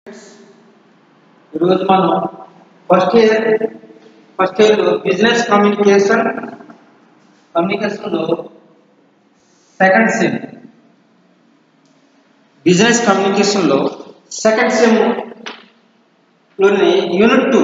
ఈరోజు మనం first year first year business communication కమ్యూనికేషన్లో సెకండ్ సెమ్ బిజినెస్ కమ్యూనికేషన్లో సెకండ్ సెమ్లోని unit two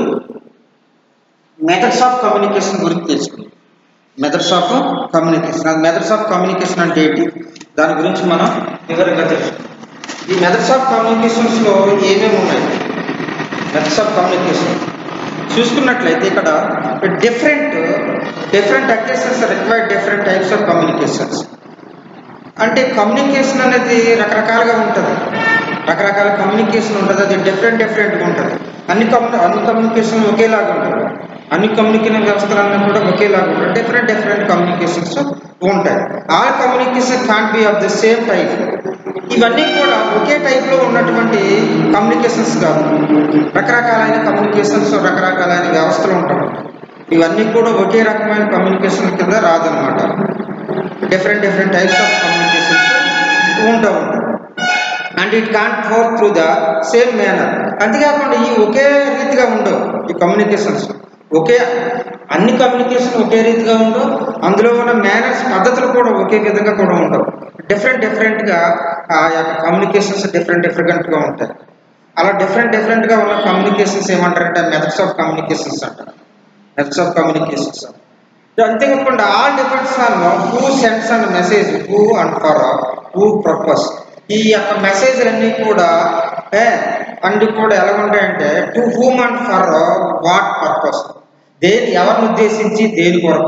methods of communication గురించి తెలుసుకుందాం మెథడ్స్ ఆఫ్ కమ్యూనికేషన్ అది మెథడ్స్ ఆఫ్ కమ్యూనికేషన్ అంటే ఏంటి దాని గురించి మనం వివరంగా తెలుసుకుందాం ఈ మెథడ్స్ ఆఫ్ కమ్యూనికేషన్స్లో ఏమేమి ఉన్నాయి మెథడ్స్ ఆఫ్ కమ్యూనికేషన్ చూసుకున్నట్లయితే ఇక్కడ different different occasions required different types of communications అంటే కమ్యూనికేషన్ అనేది రకరకాలుగా ఉంటుంది రకరకాల కమ్యూనికేషన్ ఉంటుంది అది డిఫరెంట్ డిఫరెంట్గా ఉంటుంది అన్ని కమ్యూ అన్ని కమ్యూనికేషన్ ఒకేలాగా ఉంటుంది అన్ని కమ్యూనికేషన్ వ్యవస్థలన్నీ కూడా ఒకేలాగా ఉంటాయి డిఫరెంట్ డిఫరెంట్ కమ్యూనికేషన్స్ ఉంటాయి all communication can't be of the same type ఇవన్నీ కూడా ఒకే టైప్లో ఉన్నటువంటి కమ్యూనికేషన్స్ కాదు రకరకాలైన కమ్యూనికేషన్స్ రకరకాలైన వ్యవస్థలు ఉంటాయి ఇవన్నీ కూడా ఒకే రకమైన కమ్యూనికేషన్ కింద రాదనమాట different different types of communications ఉంటా ఉంటాయి and it can't for through the same manner అంతేకాకుండా ఈ ఒకే రీతిగా ఉండవు ఈ కమ్యూనికేషన్స్ ఒకే అన్ని కమ్యూనికేషన్ ఒకే రీతిగా ఉండవు అందులో ఉన్న మేనర్స్ పద్ధతులు కూడా ఒకే విధంగా కూడా ఉండవు డిఫరెంట్ డిఫరెంట్గా ఆ యొక్క కమ్యూనికేషన్స్ డిఫరెంట్ డిఫరెంట్గా ఉంటాయి అలా డిఫరెంట్ డిఫరెంట్గా ఉన్న కమ్యూనికేషన్స్ ఏమంటారంటే మెథడ్స్ ఆఫ్ కమ్యూనికేషన్స్ అంటారు మెథడ్స్ ఆఫ్ కమ్యూనికేషన్స్ అంతేకాకుండా all depends on who sends and message who and for who purpose ఈ యొక్క మెసేజ్లన్నీ కూడా అన్ని కూడా ఎలా ఉంటాయంటే to whom and for what purpose దేని ఎవరిని ఉద్దేశించి దేని కొరకు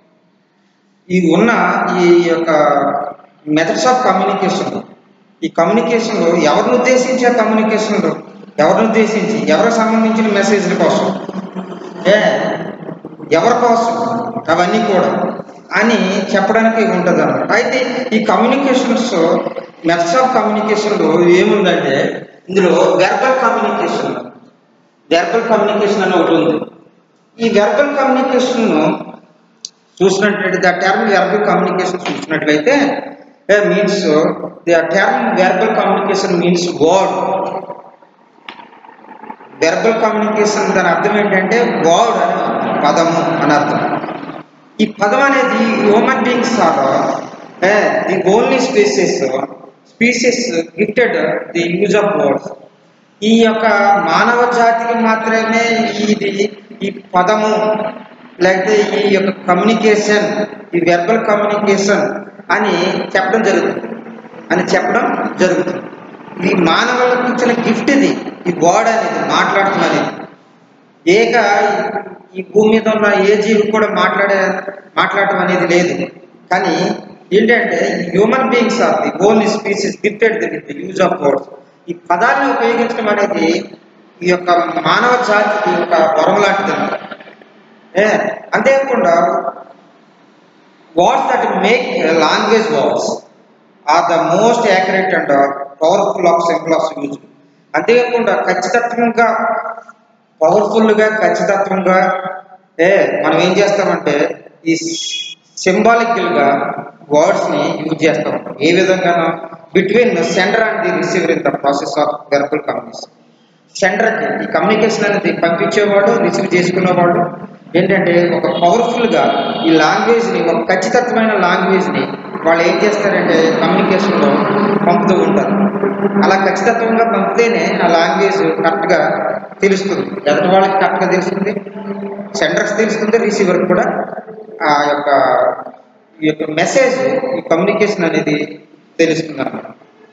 ఈ ఉన్న ఈ యొక్క మెథడ్స్ ఆఫ్ కమ్యూనికేషన్ ఈ కమ్యూనికేషన్లో ఎవరిని ఉద్దేశించే కమ్యూనికేషన్లో ఎవరిని ఉద్దేశించి ఎవరికి సంబంధించిన మెసేజ్ల కోసం ఏ ఎవరి కోసం అవన్నీ కూడా అని చెప్పడానికి ఉంటుంది అన్నమాట అయితే ఈ కమ్యూనికేషన్స్ మెథడ్స్ ఆఫ్ కమ్యూనికేషన్లో ఏముందంటే ఇందులో వెర్బల్ కమ్యూనికేషన్ వెర్బల్ కమ్యూనికేషన్ అని ఒకటి ఉంది ఈ వెర్బల్ కమ్యూనికేషన్ చూసినట్లయితే ద టర్మ్ వెర్బల్ కమ్యూనికేషన్ చూసినట్లయితే means the term verbal communication means word verbal communication దాని అర్థం ఏంటంటే వర్డ్ అని పదము అని అర్థం ఈ పదం అనేది human beings are the only species species gifted the use of words ఈ యొక్క మానవ జాతికి మాత్రమే ఇది ఈ పదము లేకపోతే ఈ యొక్క కమ్యూనికేషన్ ఈ వెర్బల్ కమ్యూనికేషన్ అని చెప్పడం జరుగుతుంది అని చెప్పడం జరుగుతుంది ఇది మానవులకు ఇచ్చిన గిఫ్ట్ ఇది ఈ వర్డ్ అనేది మాట్లాడటం అనేది ఏక ఈ భూమి మీద ఉన్న ఏ జీవి కూడా మాట్లాడే మాట్లాడటం అనేది లేదు కానీ ఏంటంటే human beings are the only species gifted the with use of words ఈ పదాలను ఉపయోగించడం అనేది ఈ యొక్క మానవ జాతికి ఒక వరం లాంటిది ఏ అంతేకాకుండా words that make language words are the most accurate and powerful of simple of use అంతేకాకుండా ఖచ్చితత్వంగా పవర్ఫుల్గా ఖచ్చితత్వంగా ఏ మనం ఏం చేస్తామంటే ఈ సింబాలికల్గా వర్డ్స్ని యూజ్ చేస్తాం ఏ విధంగానో between sender and the receiver in the process of verbal communication సెండర్కి ఈ కమ్యూనికేషన్ అనేది పంపించేవాడు రిసీవ్ చేసుకునేవాడు ఏంటంటే ఒక పవర్ఫుల్గా ఈ లాంగ్వేజ్ని ఒక ఖచ్చితత్వమైన లాంగ్వేజ్ని వాళ్ళు ఏం చేస్తారంటే కమ్యూనికేషన్లో పంపుతూ ఉంటారు అలా ఖచ్చితత్వంగా పంపితేనే ఆ లాంగ్వేజ్ కరెక్ట్గా తెలుస్తుంది ఎదుటి వాళ్ళకి కరెక్ట్గా తెలుస్తుంది సెండర్స్ తెలుస్తుంది రిసీవర్కి కూడా ఆ యొక్క ఈ యొక్క మెసేజ్ ఈ కమ్యూనికేషన్ అనేది తెలుస్తుంది అన్నమాట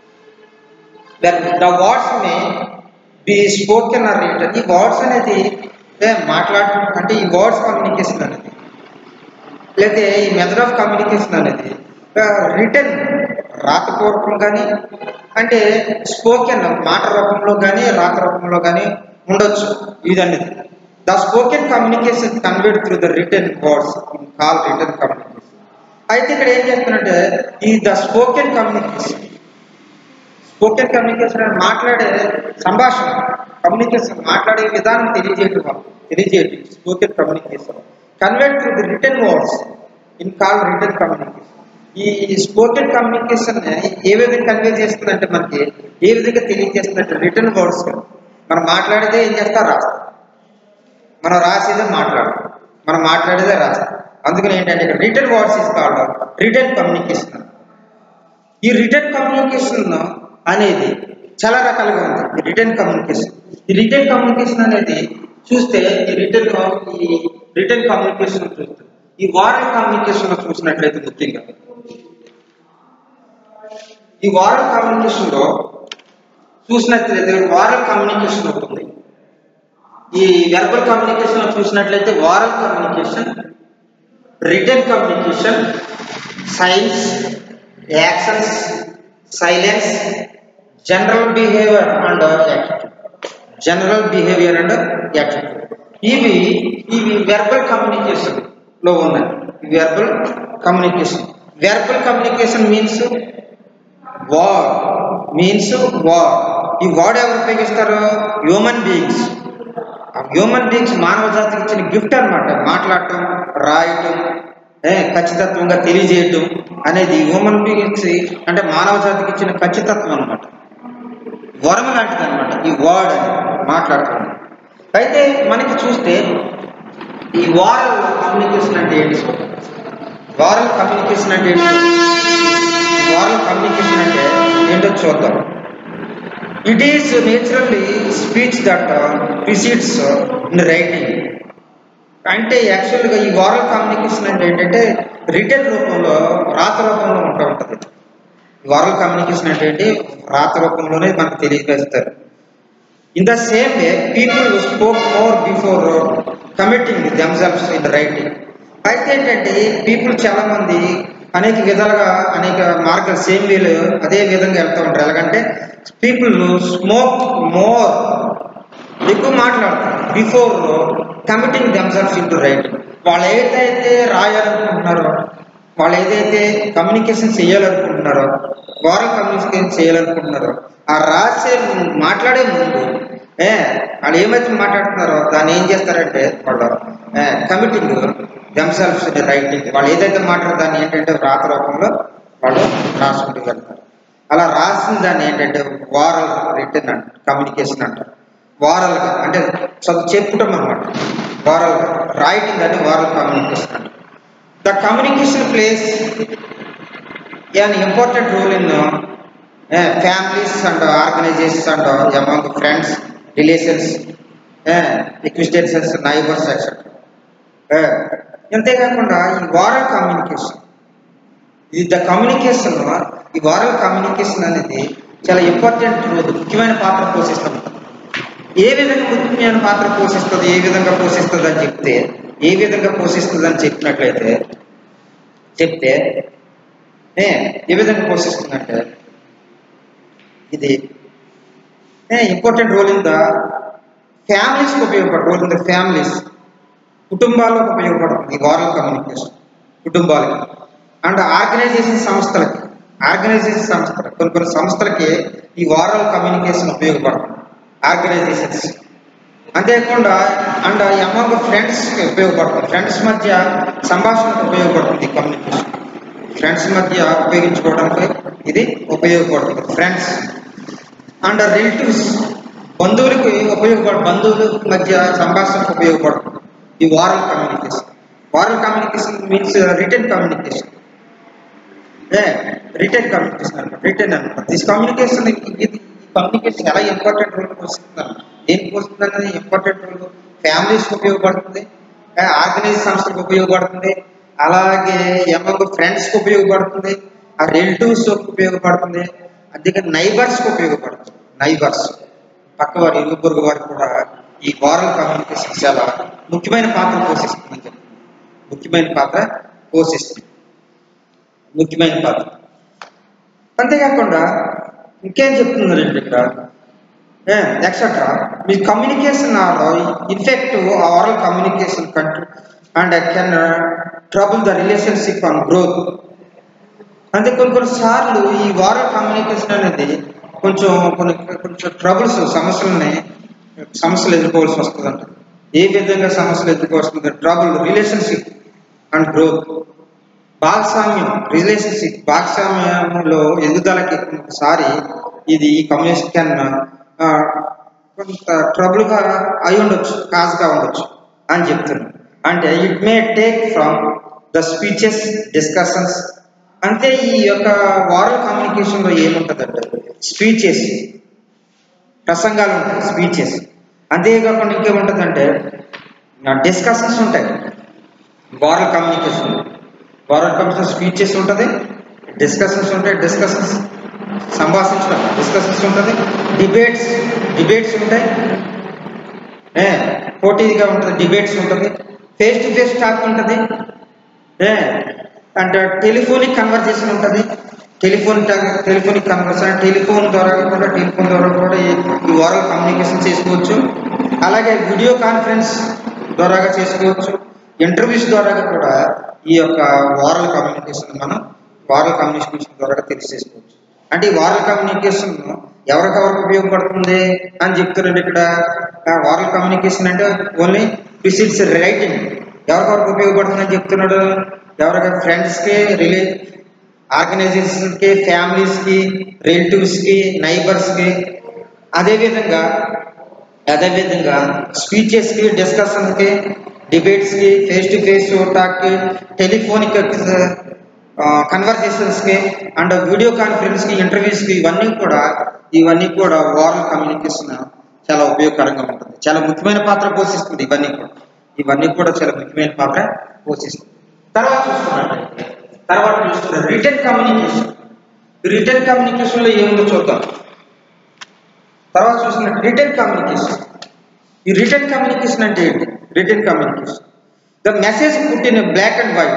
the words may be spoken or written ఈ వర్డ్స్ అనేది మాట్లాడటం అంటే ఈ వర్డ్స్ కమ్యూనికేషన్ అనేది లేకపోతే ఈ మెథడ్ ఆఫ్ కమ్యూనికేషన్ అనేది రిటర్న్ రాతపూర్వకం కానీ అంటే స్పోకెన్ మాట రూపంలో కానీ రాత రూపంలో కానీ ఉండొచ్చు ఇదనేది the spoken communication convert through the written words call written communication అయితే ఇక్కడ ఏం చేస్తున్నట్టే ఈ the spoken communication spoken communication అని మాట్లాడే సంభాషణ కమ్యూనికేషన్ మాట్లాడే విధానం తెలియజేయటం తెలియజేయటం spoken communication convert through the written words in call written communication ఈ స్పోకెన్ కమ్యూనికేషన్ ఏ విధంగా కన్వే చేస్తుందంటే మనకి ఏ విధంగా తెలియజేస్తుందంటే రిటర్న్ వర్డ్స్ మనం మాట్లాడితే ఏం చేస్తారు రాస్తారు మనం రాసేదే మాట్లాడతాం మనం మాట్లాడేదే రాస్తాం అందుకని ఏంటంటే ఇక్కడ written words is called written communication ఈ రిటర్న్ కమ్యూనికేషన్ అనేది చాలా రకాలుగా ఉంది రిటర్న్ కమ్యూనికేషన్ ఈ రిటర్న్ కమ్యూనికేషన్ అనేది చూస్తే ఈ రిటర్న్ ఈ రిటర్న్ కమ్యూనికేషన్ చూస్తే ఈ వారల్ కమ్యూనికేషన్ లో చూసినట్లయితే ముఖ్యంగా ఈ వారల్ కమ్యూనికేషన్ లో చూసినట్లయితే వారల్ కమ్యూనికేషన్ ఉంటుంది ఈ వెర్బల్ కమ్యూనికేషన్ లో చూసినట్లయితే oral communication written communication signs actions silence general behaviour and attitude general behaviour and attitude ఇవి ఇవి వెర్బల్ కమ్యూనికేషన్ లో ఉన్నాయి verbal communication verbal communication means oral means oral ఈ వర్డ్ ఎవరు ఉపయోగిస్తారు హ్యూమన్ బీయింగ్స్ హ్యూమన్ బీయింగ్స్ మానవ జాతికి ఇచ్చిన గిఫ్ట్ అన్నమాట మాట్లాడటం రాయటం ఏ, ఖచ్చితత్వంగా తెలియజేయటం అనేది హ్యూమన్ బీయింగ్స్ అంటే మానవ జాతికి ఇచ్చిన ఖచ్చితత్వం అన్నమాట వరం లాంటిది అనమాట ఈ వర్డ్ అని మాట్లాడుతుంది అయితే మనకి చూస్తే ఈ వారల్ కమ్యూనికేషన్ అంటే ఏంటి వారల్ కమ్యూనికేషన్ అంటే ఏంటి వారల్ కమ్యూనికేషన్ అంటే ఏంటో చూద్దాం it is naturally speech that precedes in writing అంటే యాక్చువల్గా ఈ వారల్ కమ్యూనికేషన్ అంటే ఏంటంటే రిటర్న్ రూపంలో రాత రూపంలో ఉంటూ ఉంటుంది వారల్ కమ్యూనికేషన్ అంటే ఏంటి రాత రూపంలోనే మనకు తెలియజేస్తారు in the same way people spoke more before committing themselves in writing అయితే ఏంటంటే పీపుల్ చాలా మంది అనేక విధాలుగా అనేక మార్గాలు సేమ్ వేలు అదే విధంగా వెళ్తూ ఉంటారు ఎలాగంటే పీపుల్ స్మోక్ మోర్ ఎక్కువ మాట్లాడతారు before committing themselves in to writing వాళ్ళు ఏదైతే రాయాలనుకుంటున్నారో వాళ్ళు ఏదైతే కమ్యూనికేషన్ చేయాలనుకుంటున్నారో వారల్ కమ్యూనికేషన్ చేయాలనుకుంటున్నారో ఆ రాసే ముందు- మాట్లాడే ముందు ఏ వాళ్ళు ఏమైతే మాట్లాడుతున్నారో దాన్ని ఏం చేస్తారంటే వాళ్ళు కమిటింగ్ దెమ్సెల్వ్స్ రైటింగ్ వాళ్ళు ఏదైతే మాట్లాడారో దాన్ని ఏంటంటే రాత రూపంలో వాళ్ళు రాసుకుంటూ వెళ్తారు అలా రాసిన దాన్ని ఏంటంటే వారల్ రిటర్న్ అంట కమ్యూనికేషన్ అంటారు వారల్గా అంటే చదువు చెప్పుటం అనమాట వారల్గా రాయటం దాన్ని వారల్ కమ్యూనికేషన్ అంటారు the communication plays an important role in uh, uh, families and uh, organizations and uh, among friends, relations, uh, acquaintances, neighbors, etc. Uh, అంతేకాకుండా ఈ వారల్ కమ్యూనికేషన్ ఇది ద కమ్యూనికేషన్ ఈ వారల్ కమ్యూనికేషన్ అనేది చాలా important role ముఖ్యమైన పాత్ర పోషిస్తుంది ఏ విధంగా ముఖ్యమైన పాత్ర పోషిస్తుంది ఏ విధంగా పోషిస్తుంది అని చెప్తే ఏ విధంగా పోషిస్తుంది అని చెప్పినట్లయితే చెప్తే ఏ ఏ విధంగా పోషిస్తుందంటే ఇది ఇంపార్టెంట్ రోల్ ఇన్ ద ఫ్యామిలీస్కి ఉపయోగపడు రోల్ ఇన్ ద ఫ్యామిలీస్ కుటుంబాలకు ఉపయోగపడుతుంది ఈ వారల్ కమ్యూనికేషన్ కుటుంబాలకి అండ్ ఆర్గనైజేషన్ సంస్థలకి ఆర్గనైజేషన్ సంస్థలు కొన్ని కొన్ని సంస్థలకి ఈ వారల్ కమ్యూనికేషన్ ఉపయోగపడుతుంది ఆర్గనైజేషన్స్ అంతేకాకుండా అండ్ అమంగ్ ఫ్రెండ్స్కి ఉపయోగపడుతుంది ఫ్రెండ్స్ మధ్య సంభాషణకు ఉపయోగపడుతుంది ఈ కమ్యూనికేషన్ ఫ్రెండ్స్ మధ్య ఉపయోగించుకోవడానికి ఇది ఉపయోగపడుతుంది ఫ్రెండ్స్ అండ్ రిలేటివ్స్ బంధువులకు ఉపయోగపడు బంధువుల మధ్య సంభాషణకు ఉపయోగపడుతుంది ఈ oral communication oral communication means written communication ఏ రిటర్న్ కమ్యూనికేషన్ అనమాట రిటర్న్ అనమాట దిస్ కమ్యూనికేషన్ ఇది కమ్యూనికేషన్ ఎలా ఇంపార్టెంట్ రోల్ వస్తుంది దేనికి వస్తుంది అనేది ఇంపార్టెంట్ రోల్ ఫ్యామిలీస్కి ఉపయోగపడుతుంది ఆర్గనైజ్ సంస్థలకు ఉపయోగపడుతుంది అలాగే ఎమంగ్ ఫ్రెండ్స్కి ఉపయోగపడుతుంది ఆ రిలేటివ్స్ ఉపయోగపడుతుంది అందుకని నైబర్స్కి ఉపయోగపడుతుంది నైబర్స్ పక్క వారి ఇరుగు పొరుగు వారికి కూడా ఈ వారల్ కమ్యూనికేషన్ చాలా ముఖ్యమైన పాత్ర పోషిస్తుందని చెప్తుంది ముఖ్యమైన పాత్ర పోషిస్తుంది ముఖ్యమైన పాత్ర అంతేకాకుండా ఇంకేం చెప్తున్నారండి ఇక్కడ ఎక్సెట్రా మీ communication or ineffective oral communication country and can trouble the relationship on growth అంటే కొన్ని కొన్ని సార్లు ఈ వారల్ కమ్యూనికేషన్ అనేది కొంచెం కొన్ని కొంచెం ట్రబుల్స్ సమస్యలని సమస్యలు ఎదుర్కోవాల్సి వస్తుంది అంట ఏ విధంగా సమస్యలు ఎదుర్కోవాల్సి వస్తుంది ట్రబుల్ రిలేషన్షిప్ అండ్ గ్రోత్ భాగస్వామ్యం రిలేషన్షిప్ భాగస్వామ్యంలో ఎదుగుదలకి ఒకసారి ఇది ఈ కమ్యూనికేషన్ కెన్ కొంత ట్రబుల్గా అయి ఉండొచ్చు కాజ్గా ఉండొచ్చు అని చెప్తున్నాను అంటే it may take from the speeches discussions అంటే ఈ యొక్క వారల్ కమ్యూనికేషన్లో ఏముంటుందంటే స్పీచెస్ ప్రసంగాలు ఉంటాయి స్పీచెస్ అంతేకాకుండా ఇంకేముంటుందంటే డిస్కషన్స్ ఉంటాయి oral communication oral communication speeches ఉంటుంది డిస్కషన్స్ ఉంటాయి డిస్కషన్స్ సంభాషించడం డిస్కషన్స్ ఉంటుంది డిబేట్స్ డిబేట్స్ ఉంటాయి ఏ పోటీగా ఉంటుంది డిబేట్స్ ఉంటుంది ఫేస్ టు ఫేస్ టాక్ ఉంటుంది ఏ అంటే టెలిఫోనిక్ కన్వర్జేషన్ ఉంటుంది టెలిఫోన్ టెలిఫోనిక్ కన్వర్సేషన్ టెలిఫోన్ ద్వారా కూడా టెలిఫోన్ ద్వారా కూడా ఈ ఈ ఓరల్ కమ్యూనికేషన్ చేసుకోవచ్చు అలాగే వీడియో కాన్ఫరెన్స్ ద్వారాగా చేసుకోవచ్చు ఇంటర్వ్యూస్ ద్వారా కూడా ఈ యొక్క ఓరల్ కమ్యూనికేషన్ మనం ఓరల్ కమ్యూనికేషన్ ద్వారా తెలియజేసుకోవచ్చు అంటే ఈ ఓరల్ కమ్యూనికేషన్ ఎవరికెవరికి ఉపయోగపడుతుంది అని చెప్తున్నాడు ఇక్కడ ఓరల్ కమ్యూనికేషన్ అంటే ఓన్లీ ప్రిసిడ్స్ రైటింగ్ ఎవరికెవరికి ఉపయోగపడుతుందని చెప్తున్నాడు ఎవరికి ఫ్రెండ్స్కి రిలే ఆర్గనైజేషన్స్కి ఫ్యామిలీస్కి రిలేటివ్స్కి నైబర్స్కి అదేవిధంగా అదేవిధంగా స్పీచెస్కి డిస్కషన్కి డిబేట్స్కి ఫేస్ టు ఫేస్ టాక్కి టెలిఫోనిక్ కన్వర్జేషన్స్కి అండ్ వీడియో కాన్ఫరెన్స్కి ఇంటర్వ్యూస్కి ఇవన్నీ కూడా ఇవన్నీ కూడా ఓరల్ కమ్యూనికేషన్ చాలా ఉపయోగకరంగా ఉంటుంది చాలా ముఖ్యమైన పాత్ర పోషిస్తుంది ఇవన్నీ కూడా ఇవన్నీ కూడా చాలా ముఖ్యమైన పాత్ర పోషిస్తుంది తర్వాత చూసుకున్నట్లయితే తర్వాత చూస్తున్న రిటర్న్ కమ్యూనికేషన్ రిటర్న్ కమ్యూనికేషన్లో ఏముందో చూద్దాం తర్వాత చూసిన రిటర్న్ కమ్యూనికేషన్ ఈ రిటర్న్ కమ్యూనికేషన్ అంటే ఏంటి written communication the message put in black and white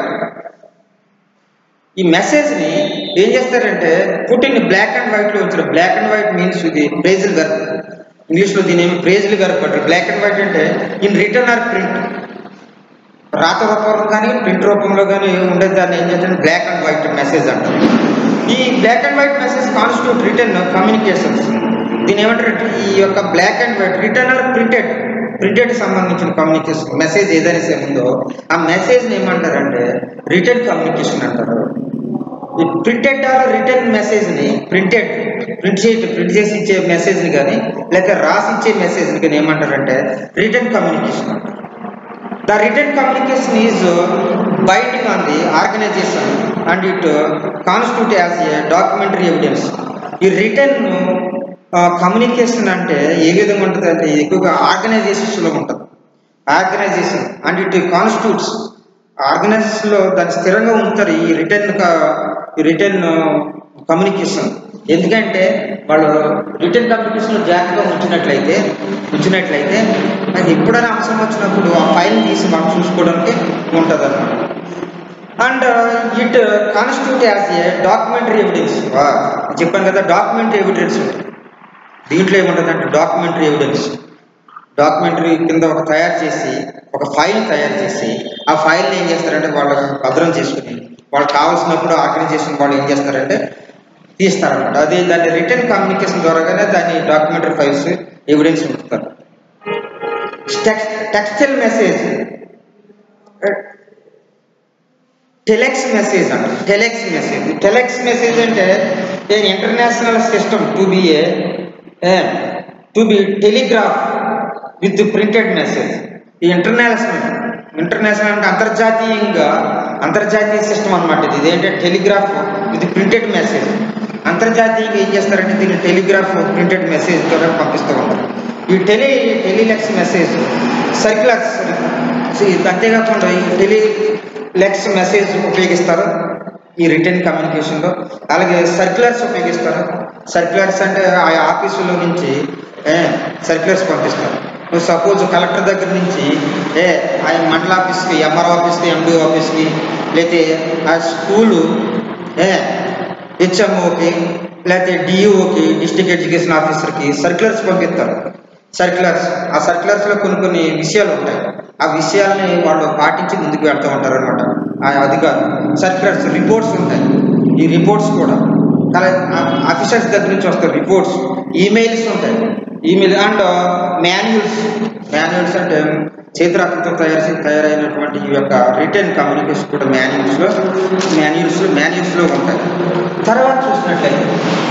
ఈ మెసేజ్ని ఏం చేస్తారంటే పుట్ ఇన్ బ్లాక్ అండ్ వైట్లో ఉంచిన బ్లాక్ అండ్ వైట్ మీన్స్ ఇది ప్రేజల్ వెర్బ్ ఇంగ్లీష్లో దీని ఏమి ప్రేజల్ వెర్బ్ అంటారు బ్లాక్ అండ్ వైట్ అంటే ఇన్ రిటర్న్ ఆర్ ప్రింట్ రాత రూపంలో కానీ ప్రింట్ రూపంలో కానీ ఉండే దాన్ని ఏం చేస్తారు బ్లాక్ అండ్ వైట్ మెసేజ్ అంటారు ఈ black and white message constitute written communications దీని ఏమంటారు ఈ యొక్క black and white written or printed printed సంబంధించిన కమ్యూనికేషన్ మెసేజ్ ఏదైనా సరే ఉందో ఆ మెసేజ్ని ఏమంటారంటే రిటర్న్ కమ్యూనికేషన్ అంటారు ఈ ప్రింటెడ్ ఆర్ రిటర్న్ మెసేజ్ని ప్రింటెడ్ ప్రింట్ చేసి ప్రింట్ చేసి ఇచ్చే మెసేజ్ని కానీ లేకపోతే రాసి ఇచ్చే మెసేజ్ని కానీ ఏమంటారంటే రిటర్న్ కమ్యూనికేషన్ అంటారు The written communication is uh, binding on the organization and it uh, constitute as a documentary evidence. ఈ రిటర్న్ కమ్యూనికేషన్ అంటే ఏ విధంగా ఉంటుంది అంటే ఎక్కువగా ఆర్గనైజేషన్స్లో ఉంటుంది ఆర్గనైజేషన్ అండ్ ఇట్ కాన్స్టిట్యూట్స్ ఆర్గనైజేషన్లో దాన్ని స్థిరంగా ఉంచుతారు ఈ రిటర్న్ ఈ రిటర్న్ కమ్యూనికేషన్ ఎందుకంటే వాళ్ళు రిటర్న్ కమ్యూనికేషన్ జాగ్రత్తగా ఉంచినట్లయితే ఉంచినట్లయితే అది ఎప్పుడైనా అవసరం వచ్చినప్పుడు ఆ ఫైల్ తీసి మనం చూసుకోవడానికి ఉంటుంది అనమాట and it constitute as a documentary evidence చెప్పాను కదా డాక్యుమెంటరీ ఎవిడెన్స్ దీంట్లో ఏముంటుందంటే డాక్యుమెంటరీ ఎవిడెన్స్ డాక్యుమెంటరీ కింద ఒక తయారు చేసి ఒక ఫైల్ తయారు చేసి ఆ ఫైల్ని ఏం చేస్తారంటే వాళ్ళు భద్రం చేసుకుని వాళ్ళు కావాల్సినప్పుడు ఆర్గనైజేషన్ వాళ్ళు ఏం చేస్తారంటే తీస్తారనమాట అది దాన్ని రిటర్న్ కమ్యూనికేషన్ ద్వారాగానే దాన్ని డాక్యుమెంటరీ ఫైల్స్ ఎవిడెన్స్ ఉంచుతారు టెక్స్టైల్ మెసేజ్ టెలెక్స్ మెసేజ్ అంట టెలెక్స్ మెసేజ్ టెలెక్స్ మెసేజ్ అంటే international system to be a to be telegraph with printed message ఈ ఇంటర్నేషనల్ ఇంటర్నేషనల్ అంటే అంతర్జాతీయంగా అంతర్జాతీయ సిస్టమ్ అనమాట ఇది ఇదేంటంటే టెలిగ్రాఫ్ విత్ ప్రింటెడ్ మెసేజ్ అంతర్జాతీయంగా ఏం చేస్తారంటే దీన్ని టెలిగ్రాఫ్ ప్రింటెడ్ మెసేజ్ ద్వారా పంపిస్తూ ఉంటారు ఈ టెలి టెలిలెక్స్ మెసేజ్ సర్క్యులర్స్ అంతేకాకుండా ఈ టెలి లెక్స్ మెసేజ్ ఉపయోగిస్తారు ఈ రిటర్న్ కమ్యూనికేషన్లో అలాగే సర్క్యులర్స్ ఉపయోగిస్తారు సర్క్యులర్స్ అంటే ఆ ఆఫీసులో నుంచి సర్క్యులర్స్ పంపిస్తారు నువ్వు సపోజ్ కలెక్టర్ దగ్గర నుంచి ఏ ఆయన మండల ఆఫీస్కి ఎంఆర్ ఆఫీస్కి ఎండి ఆఫీస్కి లేకపోతే ఆ స్కూలు ఏ హెచ్ఎంఓకి లేకపోతే డిఈఓకి డిస్ట్రిక్ట్ ఎడ్యుకేషన్ ఆఫీసర్కి సర్క్యులర్స్ పంపిస్తారు సర్క్యులర్స్ ఆ సర్క్యులర్స్లో కొన్ని కొన్ని విషయాలు ఉంటాయి ఆ విషయాల్ని వాళ్ళు పాటించి ముందుకు వెళ్తూ ఉంటారు అనమాట ఆ అధికారులు సర్క్యులర్స్ రిపోర్ట్స్ ఉంటాయి ఈ రిపోర్ట్స్ కూడా కల ఆఫీసర్స్ దగ్గర నుంచి వస్తాయి రిపోర్ట్స్ ఈమెయిల్స్ ఉంటాయి ఈమెయిల్ అండ్ మాన్యువల్స్ మాన్యువల్స్ అంటే చేతిరాకంతో తయారు తయారైనటువంటి ఈ యొక్క రిటర్న్ కమ్యూనికేషన్ కూడా మాన్యువల్స్లో మాన్యువల్స్లో మాన్యువల్స్లో ఉంటాయి తర్వాత చూసినట్లయితే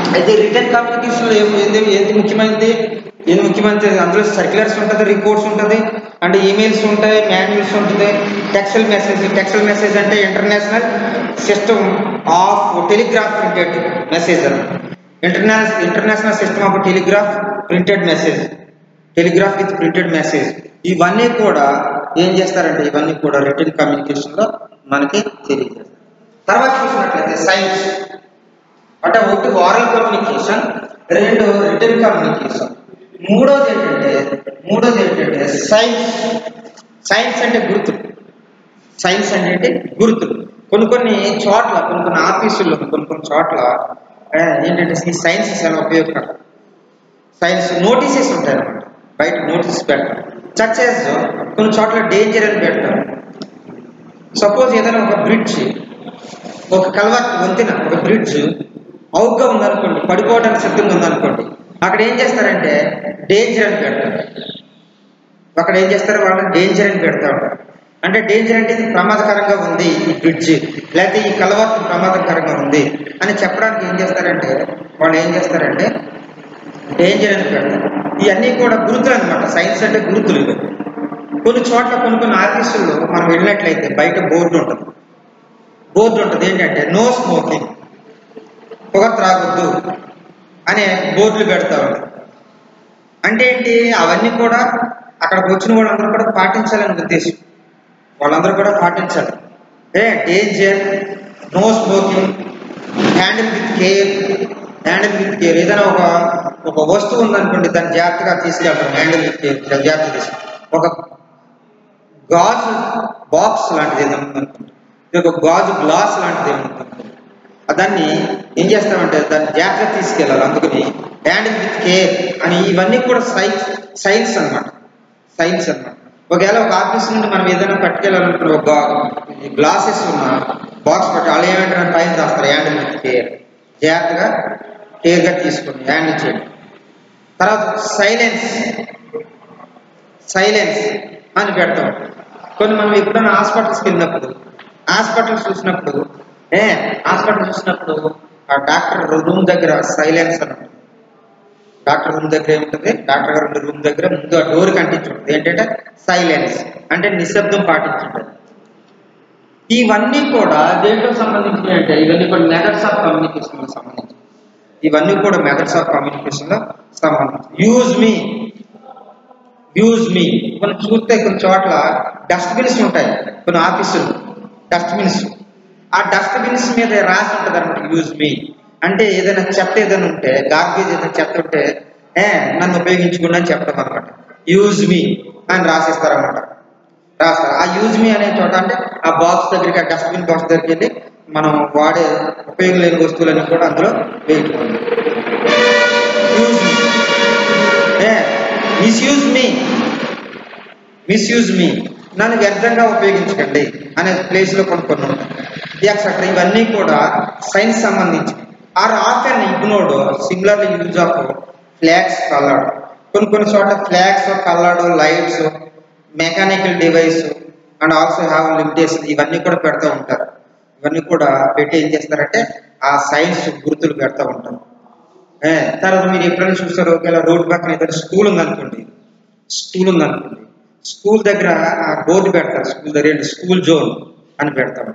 అయితే రిటర్న్ కమ్యూనికేషన్లో ఏం ఏంది ఏంటి ముఖ్యమైనది ఏంది ముఖ్యమైనది అందులో సర్క్యులర్స్ ఉంటుంది రిపోర్ట్స్ ఉంటుంది అంటే ఈమెయిల్స్ ఉంటాయి మాన్యువల్స్ ఉంటుంది టెక్స్టల్ మెసేజ్ టెక్స్టల్ మెసేజ్ అంటే international system of telegraph printed message అని international international system of telegraph printed message telegraph with printed message ఇవన్నీ కూడా ఏం చేస్తారంటే ఇవన్నీ కూడా రిటర్న్ కమ్యూనికేషన్లో మనకి తెలియజేస్తారు తర్వాత చూసినట్లయితే సైన్స్ అంటే ఒకటి వారల్ కమ్యూనికేషన్ రెండు రిటర్న్ కమ్యూనికేషన్ మూడోది ఏంటంటే మూడోది ఏంటంటే సైన్స్ సైన్స్ అంటే గుర్తులు సైన్స్ అంటే ఏంటి గుర్తులు కొన్ని కొన్ని చోట్ల కొన్ని కొన్ని ఆఫీసుల్లో కొన్ని కొన్ని చోట్ల ఆ, ఏంటంటే ఈ సైన్స్ చాలా ఉపయోగకరం సైన్స్ నోటీసెస్ ఉంటాయి అన్నమాట బయట నోటీస్ పెడతాం చర్చెస్ కొన్ని చోట్ల డేంజర్ అని పెడతాం సపోజ్ ఏదైనా ఒక బ్రిడ్జ్ ఒక కల్వర్ట్ వంతెన ఒక బ్రిడ్జ్ అవుట్గా ఉందనుకోండి పడిపోవడానికి సిద్ధంగా ఉందనుకోండి అక్కడ ఏం చేస్తారంటే డేంజర్ అని పెడతారు అక్కడ ఏం చేస్తారు వాళ్ళు డేంజర్ అని పెడతా ఉంటారు అంటే డేంజర్ అంటే ఇది ప్రమాదకరంగా ఉంది ఈ బ్రిడ్జ్ లేకపోతే ఈ కలవర్ట్ ప్రమాదకరంగా ఉంది అని చెప్పడానికి ఏం చేస్తారంటే వాళ్ళు ఏం చేస్తారంటే డేంజర్ అని పెడతారు ఇవన్నీ కూడా గురుతులు అనమాట సైన్స్ అంటే గురుతులు ఇవి కొన్ని చోట్ల కొన్ని కొన్ని ఆఫీసుల్లో మనం వెళ్ళినట్లయితే బయట బోర్డు ఉంటుంది బోర్డు ఉంటుంది ఏంటంటే నో స్మోకింగ్ పొగ త్రాగొద్దు అనే బోర్డులు పెడతా ఉంటారు అంటే ఏంటి అవన్నీ కూడా అక్కడికి వచ్చిన వాళ్ళందరూ కూడా పాటించాలని ఉద్దేశం వాళ్ళందరూ కూడా పాటించాలి ఏ danger no smoking handle with care handle with care ఏదైనా ఒక ఒక వస్తువు ఉందనుకోండి దాన్ని జాగ్రత్తగా తీసుకెళ్తాం హ్యాండిల్ విత్ కేర్ జాగ్రత్త తీసి ఒక గాజు బాక్స్ లాంటిది ఏదైనా ఉందనుకోండి ఇది ఒక గాజు గ్లాస్ లాంటిది ఏమైనా ఉందనుకోండి ఆ దాన్ని ఏం చేస్తామంటే దాన్ని జాగ్రత్త తీసుకెళ్ళాలి అందుకని హ్యాండిల్ విత్ కేర్ అని ఇవన్నీ కూడా సైన్స్ సైన్స్ అన్నమాట సైన్స్ అన్నమాట ఒకవేళ ఒక ఆఫీస్ నుండి మనం ఏదైనా పట్టుకెళ్ళాలనుకున్న ఒక గ్లాసెస్ ఉన్న బాక్స్ పట్టి వాళ్ళు ఏమంటారు పైన దాస్తారు హ్యాండిల్ విత్ కేర్ జాగ్రత్తగా కేర్గా తీసుకుని హ్యాండిల్ చేయండి తర్వాత సైలెన్స్ సైలెన్స్ అని పెడతాం కొన్ని మనం ఎప్పుడైనా హాస్పిటల్స్కి వెళ్ళినప్పుడు హాస్పిటల్స్ చూసినప్పుడు ఏ హాస్పిటల్ చూసినప్పుడు ఆ డాక్టర్ రూమ్ దగ్గర సైలెన్స్ అని ఉంటుంది డాక్టర్ రూమ్ దగ్గర ఏముంటుంది డాక్టర్ గారు ఉండే రూమ్ దగ్గర ముందు ఆ డోర్ కనిపించుంటుంది ఏంటంటే సైలెన్స్ అంటే నిశ్శబ్దం పాటించుంటుంది ఇవన్నీ కూడా దేంట్లో సంబంధించినవి అంటే ఇవన్నీ కూడా మెథడ్స్ ఆఫ్ కమ్యూనికేషన్ సంబంధించి ఇవన్నీ కూడా మెథడ్స్ ఆఫ్ కమ్యూనికేషన్ లో సంబంధించి యూజ్ మీ యూజ్ మీ మనం చూస్తే కొన్ని చోట్ల డస్ట్బిన్స్ ఉంటాయి కొన్ని ఆఫీసులు డస్ట్బిన్స్ ఆ డస్ట్బిన్స్ మీద రాసి ఉంటుంది అనమాట యూజ్ మీ అంటే ఏదైనా చెత్త ఏదైనా ఉంటే గార్బేజ్ ఏదైనా చెత్త ఉంటే ఏ నన్ను ఉపయోగించుకున్నా అని చెప్పడం అనమాట యూజ్ మీ అని రాసిస్తారన్నమాట రాస్తారు ఆ యూజ్ మీ అనే చోట అంటే ఆ బాక్స్ దగ్గరికి ఆ డస్ట్బిన్ బాక్స్ దగ్గరికి వెళ్ళి మనం వాడే ఉపయోగం లేని వస్తువులన్నీ కూడా అందులో వేయటం యూజ్ మీ ఏ మిస్యూజ్ మీ మిస్యూజ్ మీ నన్ను వ్యర్థంగా ఉపయోగించకండి అనే ప్లేస్లో కొన్ని కొన్ని ఉంటాయి ఎక్సెట్రా ఇవన్నీ కూడా సైన్స్ సంబంధించి are often ignored similarly use of flags coloured కొన్ని కొన్ని చోట్ల flags coloured lights mechanical device and also have limitation ఇవన్నీ కూడా పెడతా ఉంటారు ఇవన్నీ కూడా పెట్టి ఏం చేస్తారంటే ఆ సైన్స్ గుర్తులు పెడతా ఉంటారు ఏ, తర్వాత మీరు ఎప్పుడైనా చూస్తారు ఒకవేళ రోడ్డు పక్కన ఏదైనా స్కూల్ ఉందనుకోండి స్కూల్ ఉందనుకోండి స్కూల్ దగ్గర ఆ బోర్డు పెడతారు స్కూల్ దగ్గర ఏంటి స్కూల్ జోన్ అని పెడతారు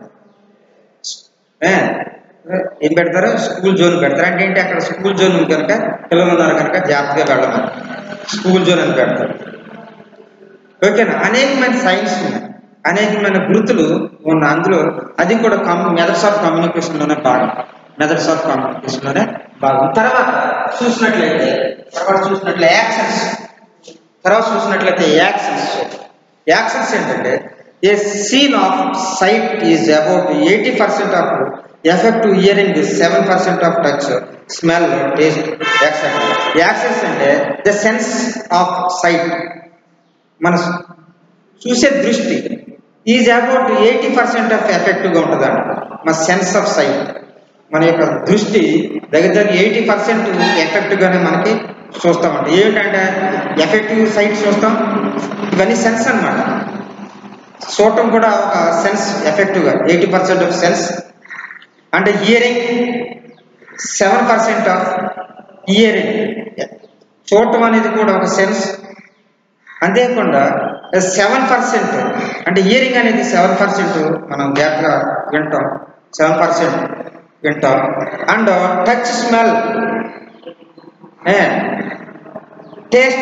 ఏ, ఏం పెడతారు స్కూల్ జోన్ పెడతారు అంటే ఏంటి అక్కడ స్కూల్ జోన్ ఉంది కనుక పిల్లలు ఉన్నారు కనుక జాగ్రత్తగా వెళ్ళమని స్కూల్ జోన్ అని పెడతారు ఓకేనా అనేకమైన సైన్స్ ఉన్నాయి అనేకమైన గుర్తులు ఉన్న అందులో అది కూడా కమ్ మెథడ్స్ ఆఫ్ కమ్యూనికేషన్లోనే భాగం మెథడ్స్ ఆఫ్ కమ్యూనికేషన్లోనే భాగం తర్వాత చూసినట్లయితే తర్వాత చూసినట్లయితే యాక్షన్స్ తర్వాత చూసినట్లయితే యాక్షన్స్ యాక్షన్స్ ఏంటంటే a sense of sight is about eighty percent of effective hearing seven percent of touch smell taste etcetera actions అంటే ద సెన్స్ ఆఫ్ సైట్ మన చూసే దృష్టి is about eighty percent of ఎఫెక్టివ్గా ఉంటుందంట మన సెన్స్ ఆఫ్ సైట్ మన యొక్క దృష్టి దగ్గర దగ్గర ఎయిటీ పర్సెంట్ ఎఫెక్టివ్గానే మనకి చూస్తామంట ఏమిటంటే ఎఫెక్టివ్ సైట్ చూస్తాం ఇవన్నీ సెన్స్ అన్నమాట చూడటం కూడా ఒక సెన్స్ ఎఫెక్టివ్గా ఎయిటీ పర్సెంట్ ఆఫ్ సెన్స్ అంటే hearing seven percent of hearing చూడటం అనేది కూడా ఒక సెన్స్ అంతేకాకుండా సెవెన్ పర్సెంట్ అంటే ఇయరింగ్ అనేది సెవెన్ పర్సెంట్ మనం జాగ్రత్తగా వింటాం సెవెన్ పర్సెంట్ వింటాం and touch smell taste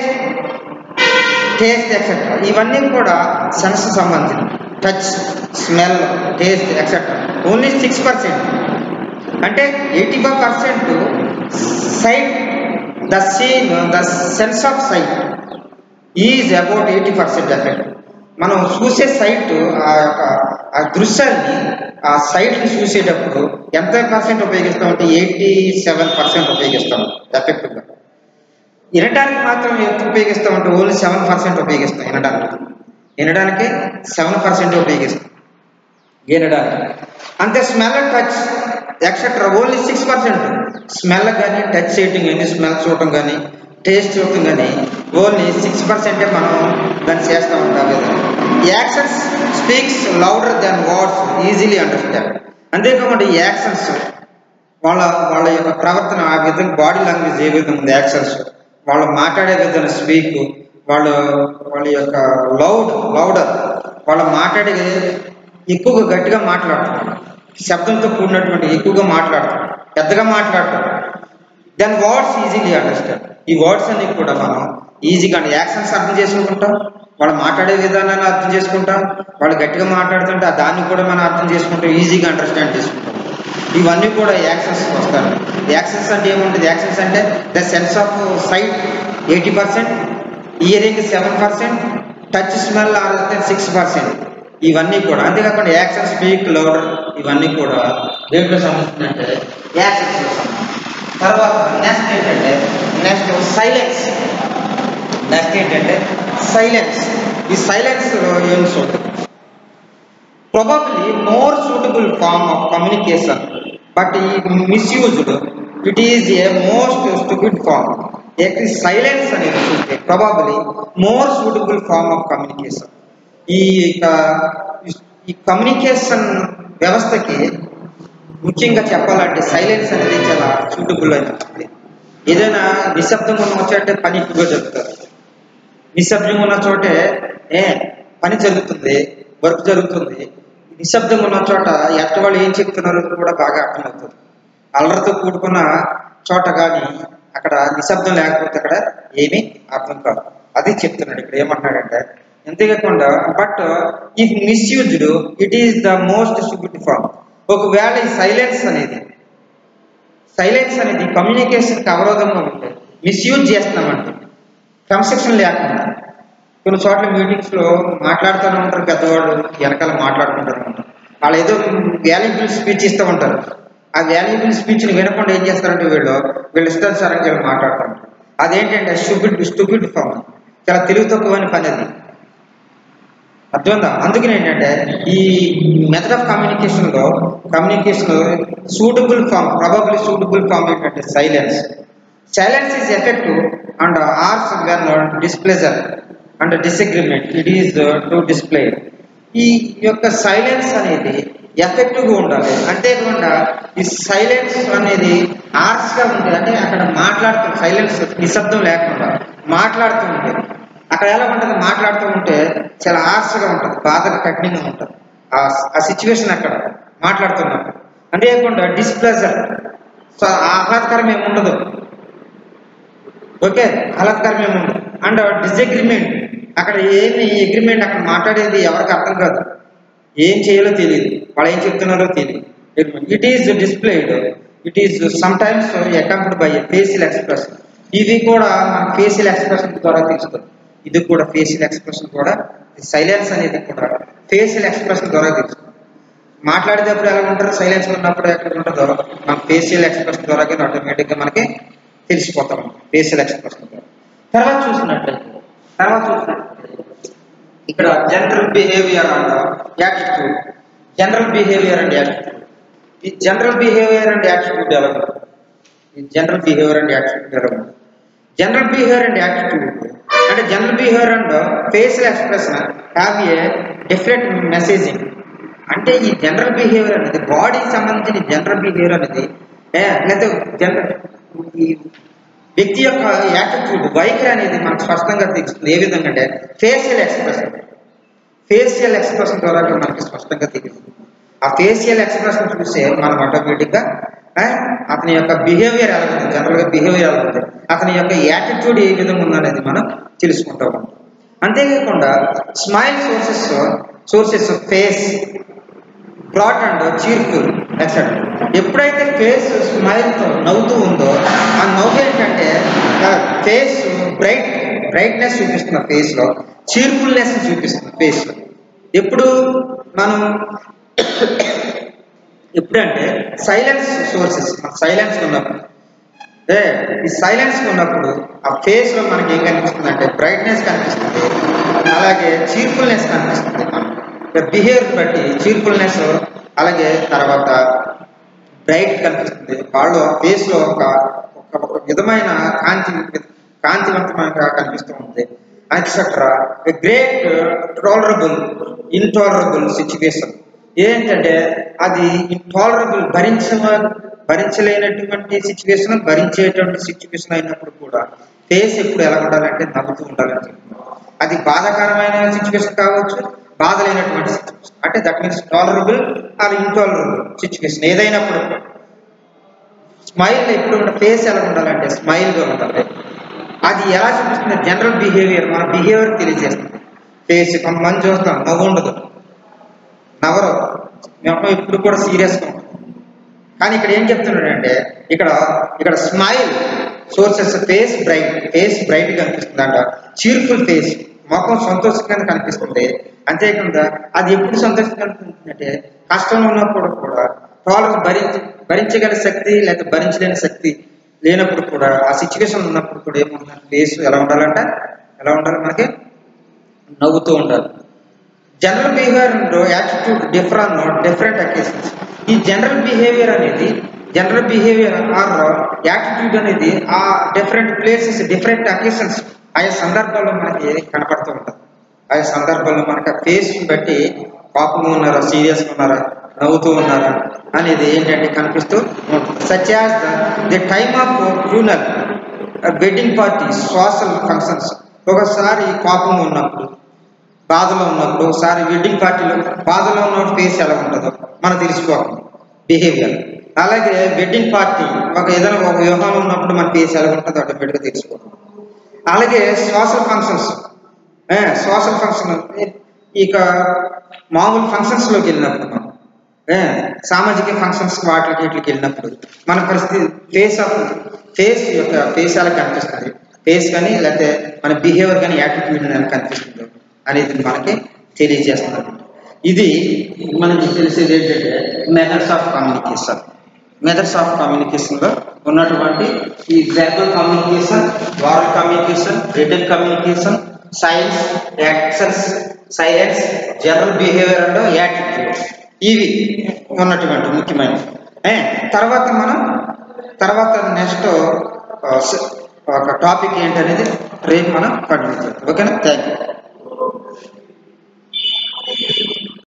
taste etcetera ఇవన్నీ కూడా సెన్స్ సంబంధించి touch smell taste etcetera only six percent అంటే eighty five percent sight the sense the sense of sight is about eighty percent effect మనం చూసే site ఆ యొక్క ఆ దృశ్యాన్ని ఆ సైట్ని చూసేటప్పుడు ఎంత పర్సెంట్ ఉపయోగిస్తాం అంటే ఎయిటీ సెవెన్ పర్సెంట్ ఉపయోగిస్తాం ఎఫెక్టివ్గా వినడానికి మాత్రం ఎంత ఉపయోగిస్తామంటే ఓన్లీ సెవెన్ పర్సెంట్ ఉపయోగిస్తాం వినడానికి వినడానికి సెవెన్ పర్సెంట్ ఉపయోగిస్తాం వినడానికి అంతే smell touch etcetera only six percent smell కానీ టచ్ చేయటం కానీ స్మెల్ చూడటం కానీ టేస్ట్ చూడటం కానీ ఓన్లీ సిక్స్ పర్సెంటే మనం దాన్ని చేస్తూ ఉంటాం కదా actions speaks louder than words easily understand అంతేకాకుండా ఈ యాక్షన్స్ వాళ్ళ వాళ్ళ యొక్క ప్రవర్తన ఆ విధంగా బాడీ లాంగ్వేజ్ ఏ విధంగా ఉంది యాక్షన్స్ వాళ్ళు మాట్లాడే విధానం స్పీక్ వాళ్ళు వాళ్ళ యొక్క లౌడ్ లౌడర్ వాళ్ళు మాట్లాడే ఎక్కువగా గట్టిగా మాట్లాడతారు శబ్దంతో కూడినటువంటి ఎక్కువగా మాట్లాడతారు పెద్దగా మాట్లాడతారు దెన్ వర్డ్స్ ఈజీలీ అండర్స్టాండ్ ఈ వర్డ్స్ అన్ని కూడా మనం ఈజీగా యాక్షన్స్ అర్థం చేసుకుంటాం వాళ్ళు మాట్లాడే విధానాన్ని అర్థం చేసుకుంటాం వాళ్ళు గట్టిగా మాట్లాడుతుంటే ఆ దాన్ని కూడా మనం అర్థం చేసుకుంటాం ఈజీగా అండర్స్టాండ్ చేసుకుంటాం ఇవన్నీ కూడా యాక్షన్స్ వస్తాయి యాక్షన్స్ అంటే ఏముంటుంది యాక్షన్స్ అంటే the sense of sight eighty percent hearing seven percent touch smell six percent ఇవన్నీ కూడా అంతేకాకుండా యాక్షన్ స్పీక్ లౌడర్ ఇవన్నీ కూడా దేంట్లో సంబంధించిందంటే యాక్షన్స్ తర్వాత నెక్స్ట్ ఏంటంటే నెక్స్ట్ సైలెన్స్ నెక్స్ట్ ఏంటంటే సైలెన్స్ ఈ సైలెన్స్లో ఏం చూద్దాం probably more suitable form of communication but misused it is a most stupid form actually silence అనేది చూస్తే probably more suitable form of communication ఈ ఈ కమ్యూనికేషన్ వ్యవస్థకి ముఖ్యంగా చెప్పాలంటే సైలెన్స్ అనేది చాలా సూటబుల్ అనిపిస్తుంది ఏదైనా నిశ్శబ్దంగా ఉన్న చోటే పని ఎక్కువగా జరుగుతుంది నిశ్శబ్దంగా ఉన్న చోటే ఏ పని జరుగుతుంది వర్క్ జరుగుతుంది నిశ్శబ్దంగా ఉన్న చోట ఎట్ట వాళ్ళు ఏం చెప్తున్నారో కూడా బాగా అర్థమవుతుంది అల్లరితో కూడుకున్న చోట కానీ అక్కడ నిశ్శబ్దం లేకపోతే అక్కడ ఏమీ అర్థం కాదు అది చెప్తున్నాడు ఇక్కడ ఏమంటున్నాడంటే అంతేకాకుండా but if misused it is the most suitable form ఒకవేళ ఈ సైలెన్స్ అనేది సైలెన్స్ అనేది కమ్యూనికేషన్కి అవరోధంగా ఉంటే మిస్యూజ్ చేస్తున్నామంటే క్రమశిక్షణ లేకుండా కొన్ని చోట్ల మీటింగ్స్లో మాట్లాడుతూనే ఉంటారు పెద్దవాళ్ళు వెనకాల మాట్లాడుకుంటారు ఉంటారు వాళ్ళు ఏదో వాల్యుబుల్ స్పీచ్ ఇస్తూ ఉంటారు ఆ వాల్యుబుల్ స్పీచ్ని వినకుండా ఏం చేస్తారంటే వీళ్ళు వీళ్ళు ఇష్టానుసారంగా వీళ్ళు మాట్లాడుతూ ఉంటారు అదేంటంటే స్టూపిడ్ స్టూపిడ్ ఫామ్ చాలా తెలివి తక్కువని పని అది అర్థమైందా అందుకని ఏంటంటే ఈ మెథడ్ ఆఫ్ కమ్యూనికేషన్లో communication suitable form probably suitable form ఏంటంటే silence silence is effective and ours when displeasure and disagreement it is to display ఈ యొక్క సైలెన్స్ అనేది ఎఫెక్టివ్గా ఉండాలి అంతేకాకుండా ఈ సైలెన్స్ అనేది ఆర్స్గా ఉంటుంది అంటే అక్కడ మాట్లాడుతూ సైలెన్స్ నిశ్శబ్దం లేకుండా మాట్లాడుతూ ఉంటుంది అక్కడ ఎలా ఉంటుంది మాట్లాడుతూ ఉంటే చాలా ఆర్స్గా ఉంటుంది బాధగా కఠినంగా ఉంటుంది ఆ సిచ్యువేషన్ అక్కడ మాట్లాడుతున్నప్పుడు అంతేకాకుండా డిస్ప్లెజర్ సో ఆహ్లాదకరం ఏమి ఉండదు ఓకే ఆహ్లాదకరం ఏమి ఉండదు అండ్ డిసగ్రిమెంట్ అక్కడ ఏమి అగ్రిమెంట్ అక్కడ మాట్లాడేది ఎవరికి అర్థం కాదు ఏం చేయాలో తెలియదు వాళ్ళు ఏం చెప్తున్నారో తెలియదు it is displayed it is sometimes accompanied by facial expression ఇది కూడా మన ఫేషియల్ ఎక్స్ప్రెషన్ ద్వారా తెలుస్తుంది ఇది కూడా ఫేషియల్ ఎక్స్ప్రెషన్ కూడా సైలెన్స్ అనేది కూడా ఫేషియల్ ఎక్స్ప్రెషన్ ద్వారా తెలుస్తుంది మాట్లాడేటప్పుడు ఎలా ఉంటారు సైలెన్స్ ఉన్నప్పుడు ఎక్కడ ఉంటుందో మన ఫేషియల్ ఎక్స్ప్రెషన్ ద్వారా కానీ ఆటోమేటిక్గా మనకి తెలిసిపోతాం ఫేషియల్ ఎక్స్ప్రెషన్ ద్వారా తర్వాత చూసినట్లయితే తర్వాత చూసినట్లయితే ఇక్కడ general behaviour and attitude general behaviour and attitude ఈ జనరల్ బిహేవియర్ అండ్ యాటిట్యూడ్ ఎలా ఉంటుంది ఈ జనరల్ బిహేవియర్ అండ్ యాటిట్యూడ్ ఎలా ఉంటుంది జనరల్ బిహేవియర్ అండ్ యాటిట్యూడ్ అంటే general behaviour and facial expression have a different messaging అంటే ఈ జనరల్ బిహేవియర్ అనేది బాడీకి సంబంధించిన జనరల్ బిహేవియర్ అనేది ఏ, లేకపోతే జనరల్ ఈ వ్యక్తి యొక్క యాటిట్యూడ్ వైఖరి అనేది మనకు స్పష్టంగా తెలుస్తుంది ఏ విధంగా అంటే ఫేషియల్ ఎక్స్ప్రెషన్ ఫేషియల్ ఎక్స్ప్రెషన్ ద్వారా మనకి స్పష్టంగా తెలుస్తుంది ఆ ఫేషియల్ ఎక్స్ప్రెషన్ చూసే మనం ఆటోమేటిక్గా ఆ, అతని యొక్క బిహేవియర్ ఎలా ఉంది జనరల్గా బిహేవియర్ ఎలా ఉంది అతని యొక్క యాటిట్యూడ్ ఏ విధంగా ఉందనేది మనం తెలుసుకుంటూ ఉంటాం అంతేకాకుండా smile sources sources face bright and cheerful etcetera ఎప్పుడైతే ఫేస్ స్మైల్తో నవ్వుతూ ఉందో ఆ నవ్వు ఏంటంటే ఫేస్ బ్రైట్ బ్రైట్నెస్ చూపిస్తుంది ఫేస్లో చీర్ఫుల్నెస్ చూపిస్తుంది ఫేస్లో ఎప్పుడు మనం ఎప్పుడంటే సైలెన్స్ సోర్సెస్ సైలెన్స్ ఉన్నప్పుడు ఏ ఈ సైలెన్స్ ఉన్నప్పుడు ఆ ఫేస్ లో మనకి ఏం కనిపిస్తుంది అంటే బ్రైట్నెస్ కనిపిస్తుంది అలాగే చీర్ఫుల్నెస్ కనిపిస్తుంది బిహేవియర్ బట్టి చీర్ఫుల్నెస్ అలాగే తర్వాత బ్రైట్ కనిపిస్తుంది వాళ్ళు ఫేస్ లో ఒక ఒక ఒక విధమైన కాంతి కాంతివంతమైనగా కనిపిస్తూ ఉంది etcetera great tolerable intolerable situation ఏంటంటే అది ఇంటాలరబుల్ భరించ భరించలేనటువంటి సిచ్యువేషన్ భరించేటువంటి సిచ్యువేషన్ అయినప్పుడు కూడా ఫేస్ ఎప్పుడు ఎలా ఉండాలంటే నవ్వుతూ ఉండాలని చెప్తున్నారు అది బాధాకరమైన సిచ్యువేషన్ కావచ్చు బాధ లేనటువంటి సిచ్యువేషన్ అంటే that means tolerable or intolerable situation ఏదైనప్పుడు స్మైల్ ఎప్పుడు ఫేస్ ఎలా ఉండాలంటే స్మైల్గా ఉండాలి అది ఎలా చూపిస్తుంది జనరల్ బిహేవియర్ మన బిహేవియర్ తెలియజేస్తుంది ఫేస్ కొంతమంది చూస్తాం నవ్వు ఉండదు నవ్వరు మేము ఇప్పుడు కూడా సీరియస్గా ఉంటాం కానీ ఇక్కడ ఏం చెప్తున్నాడంటే ఇక్కడ ఇక్కడ smile sources face bright face bright కనిపిస్తుంది అంట చీర్ఫుల్ ఫేస్ ముఖం సంతోషంగా కనిపిస్తుంది అంతేకాకుండా అది ఎప్పుడు సంతోషంగా కనిపిస్తుంది అంటే కష్టంలో ఉన్నప్పుడు కూడా టాలరెన్స్ భరించ భరించగల శక్తి లేదా భరించలేని శక్తి లేనప్పుడు కూడా ఆ సిచ్యువేషన్ ఉన్నప్పుడు కూడా ఏమన్నా ఫేస్ ఎలా ఉండాలంట ఎలా ఉండాలి మనకి నవ్వుతూ ఉండాలి general behaviour attitude different different occasions ఈ జనరల్ బిహేవియర్ అనేది జనరల్ బిహేవియర్ ఆర్ యాటిట్యూడ్ అనేది ఆ డిఫరెంట్ ప్లేసెస్ డిఫరెంట్ అకేషన్స్ ఆయా సందర్భాల్లో మనకి కనపడుతూ ఉంటుంది ఆయా సందర్భాల్లో మనకి ఆ ఫేస్ బట్టి కోపంగా ఉన్నారా సీరియస్గా ఉన్నారా నవ్వుతూ ఉన్నారా అనేది ఏంటంటే కనిపిస్తూ ఉంటుంది such as the the time of funeral wedding party social functions ఒకసారి కోపంగా ఉన్నప్పుడు బాధలో ఉన్నప్పుడు ఒకసారి వెడ్డింగ్ పార్టీలో బాధలో ఉన్నప్పుడు ఫేస్ ఎలా ఉంటుందో మనం తెలిసిపోతుంది బిహేవియర్ అలాగే వెడ్డింగ్ పార్టీ ఒక ఏదైనా ఒక వ్యూహంలో ఉన్నప్పుడు మన ఫేస్ ఎలా ఉంటుందో ఆటోమేటిక్గా తెలిసిపోతుంది అలాగే సోషల్ ఫంక్షన్స్ సోషల్ ఫంక్షన్ ఇక మామూలు ఫంక్షన్స్లోకి వెళ్ళినప్పుడు మనం ఏ, సామాజిక ఫంక్షన్స్ వాటికి వీటికి వెళ్ళినప్పుడు మన పరిస్థితి ఫేస్ ఆఫ్ ఫేస్ యొక్క ఫేస్ ఎలా కనిపిస్తుంది ఫేస్ కానీ లేకపోతే మన బిహేవియర్ కానీ యాటిట్యూడ్ ఎలా కనిపిస్తుంది అనేది మనకి తెలియజేస్తున్నారు ఇది మనకి తెలిసేది ఏంటంటే methods of communication methods of కమ్యూనికేషన్లో ఉన్నటువంటి ఈ verbal communication oral communication written communication signs actions silence general behaviour and attitude ఇవి ఉన్నటువంటి ముఖ్యమైనవి ఏ, తర్వాత మనం తర్వాత నెక్స్ట్ ఒక టాపిక్ ఏంటనేది రేపు మనం కంటిన్యూ చేద్దాం ఓకేనా థ్యాంక్ యూ